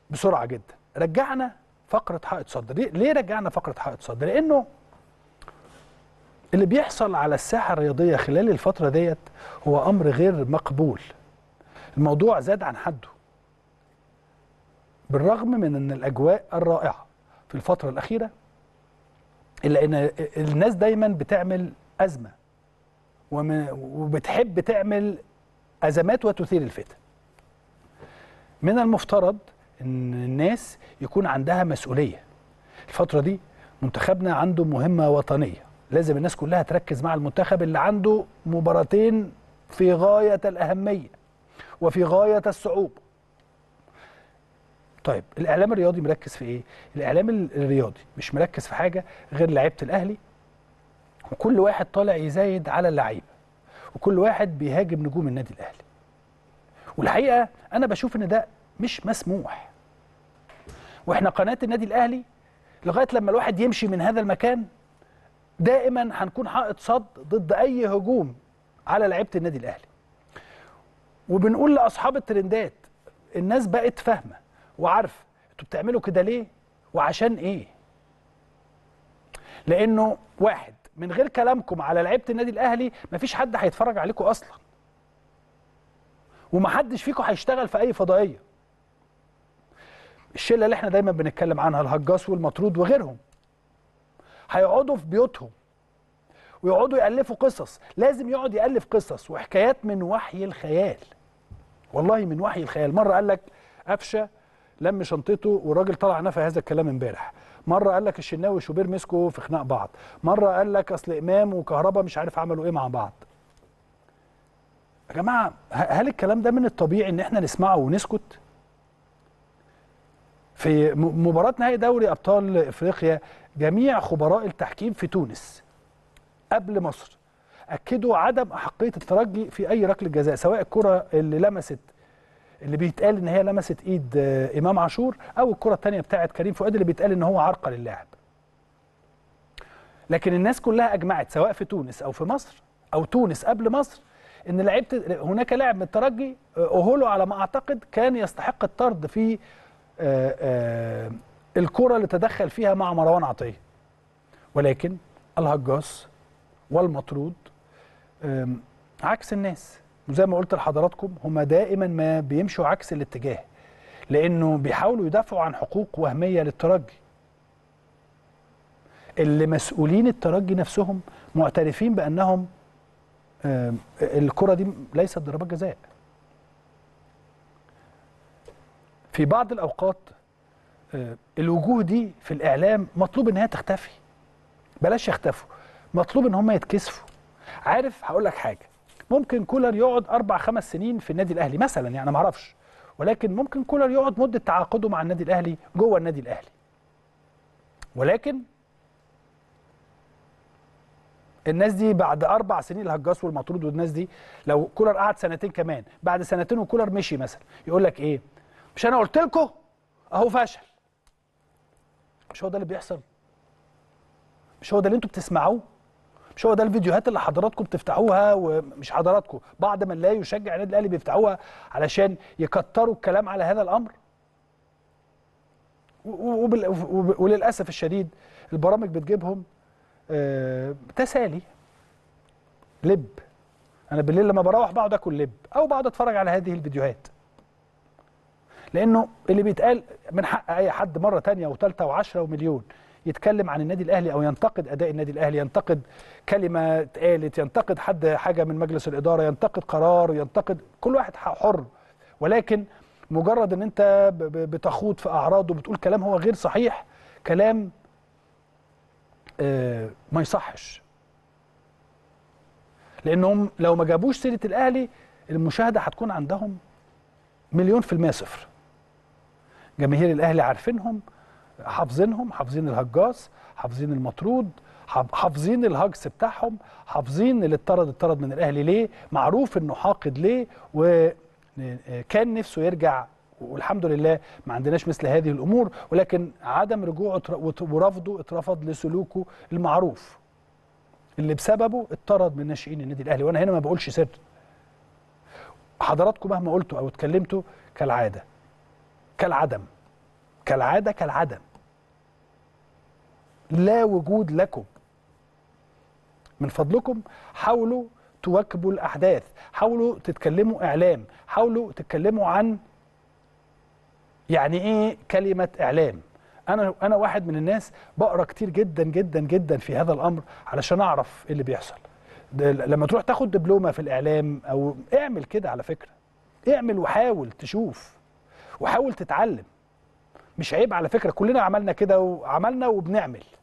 بسرعه جدا رجعنا فقره حائط صد ليه- ليه رجعنا فقره حائط صد لانه اللي بيحصل على الساحه الرياضيه خلال الفتره ديت هو امر غير مقبول الموضوع زاد عن حده بالرغم من ان الاجواء الرائعه في الفتره الاخيره الا ان الناس دايما بتعمل ازمه وم- وبتحب تعمل ازمات وتثير الفتن من المفترض ان الناس يكون عندها مسؤوليه الفتره دي منتخبنا عنده مهمه وطنيه لازم الناس كلها تركز مع المنتخب اللي عنده مباراتين في غايه الاهميه وفي غايه الصعوبه طيب الاعلام الرياضي مركز في ايه الاعلام الرياضي مش مركز في حاجه غير لعيبه الاهلي وكل واحد طالع يزايد على اللعيبه وكل واحد بيهاجم نجوم النادي الاهلي والحقيقه انا بشوف ان ده مش مسموح واحنا قناه النادي الاهلي لغايه لما الواحد يمشي من هذا المكان دائما هنكون حائط صد ضد اي هجوم على لعيبه النادي الاهلي وبنقول لاصحاب الترندات الناس بقت فاهمه وعارفه انتوا بتعملوا كده ليه وعشان ايه لانه واحد من غير كلامكم على لعيبه النادي الاهلي مفيش حد هيتفرج عليكم اصلا ومحدش فيكم هيشتغل في اي فضائيه الشله اللي احنا دايما بنتكلم عنها الهجاص والمطرود وغيرهم هيقعدوا في بيوتهم ويقعدوا يالفوا قصص لازم يقعد يالف قصص وحكايات من وحي الخيال والله من وحي الخيال مره قال لك قفشه لم شنطته والراجل طلع نفى هذا الكلام امبارح مره قال لك الشناوي وشوبير مسكوا في خناق بعض مره قال لك اصل امام وكهربا مش عارف عملوا ايه مع بعض يا جماعه ه- هل الكلام ده من الطبيعي ان احنا نسمعه ونسكت في م- مباراه نهائي دوري ابطال افريقيا جميع خبراء التحكيم في تونس قبل مصر اكدوا عدم احقيه الترجي في اي ركله جزاء سواء الكره اللي لمست اللي بيتقال ان هي لمست ايد آه، امام عاشور او الكره الثانيه بتاعه كريم فؤاد اللي بيتقال ان هو عرقل اللاعب لكن الناس كلها اجمعت سواء في تونس او في مصر او تونس قبل مصر ان لعيبه هناك لاعب من الترجي آه، اهولو على ما اعتقد كان يستحق الطرد في آه، آه، الكره اللي تدخل فيها مع مروان عطيه ولكن الهجاص والمطرود آم، عكس الناس وزي ما قلت لحضراتكم هم دائما ما بيمشوا عكس الاتجاه لانه بيحاولوا يدافعوا عن حقوق وهميه للترجي اللي مسؤولين الترجي نفسهم معترفين بانهم آم، الكره دي ليست ضربات جزاء في بعض الاوقات آه، الوجوه دي في الاعلام مطلوب ان هي تختفي بلاش يختفوا مطلوب ان هم يتكسفوا عارف هقول لك حاجه ممكن كولر يقعد اربع خمس سنين في النادي الاهلي مثلا يعني ما اعرفش ولكن ممكن كولر يقعد مده تعاقده مع النادي الاهلي جوه النادي الاهلي ولكن الناس دي بعد اربع سنين الهجاص والمطرود والناس دي لو كولر قعد سنتين كمان بعد سنتين وكولر مشي مثلا يقول لك ايه مش انا قلت لكم اهو فشل مش هو ده اللي بيحصل مش هو ده اللي انتوا بتسمعوه مش هو ده الفيديوهات اللي حضراتكم بتفتحوها ومش حضراتكم بعض من لا يشجع النادي الاهلي بيفتحوها علشان يكتروا الكلام على هذا الامر و- و- وبال- وب- وللاسف الشديد البرامج بتجيبهم آه، تسالي لب انا بالليل لما بروح بقعد اكل لب او بقعد اتفرج على هذه الفيديوهات لانه اللي بيتقال من حق اي حد مره تانية وثالثه وعشرة ومليون يتكلم عن النادي الاهلي او ينتقد اداء النادي الاهلي ينتقد كلمه اتقالت ينتقد حد حاجه من مجلس الاداره ينتقد قرار ينتقد كل واحد حر ولكن مجرد ان انت ب- ب- بتخوض في اعراض وبتقول كلام هو غير صحيح كلام آه، ما يصحش لانهم لو ما جابوش سيره الاهلي المشاهده هتكون عندهم مليون في المية صفر جماهير الاهلي عارفينهم حافظينهم حافظين الهجاص حافظين المطرود حاف- حافظين الهجس بتاعهم حافظين اللي اتطرد اتطرد من الاهلي ليه معروف انه حاقد ليه وكان نفسه يرجع والحمد لله ما عندناش مثل هذه الامور ولكن عدم رجوعه اتر- وت- ورفضه اترفض لسلوكه المعروف اللي بسببه اتطرد من ناشئين النادي الاهلي وانا هنا ما بقولش سر حضراتكم مهما قلتوا او اتكلمتوا كالعاده كالعدم كالعاده كالعدم لا وجود لكم من فضلكم حاولوا تواكبوا الاحداث حاولوا تتكلموا اعلام حاولوا تتكلموا عن يعني ايه كلمه اعلام انا انا واحد من الناس بقرا كتير جدا جدا جدا في هذا الامر علشان اعرف ايه اللي بيحصل ده لما تروح تاخد دبلومه في الاعلام او اعمل كده على فكره اعمل وحاول تشوف وحاول تتعلم مش عيب على فكره كلنا عملنا كده وعملنا وبنعمل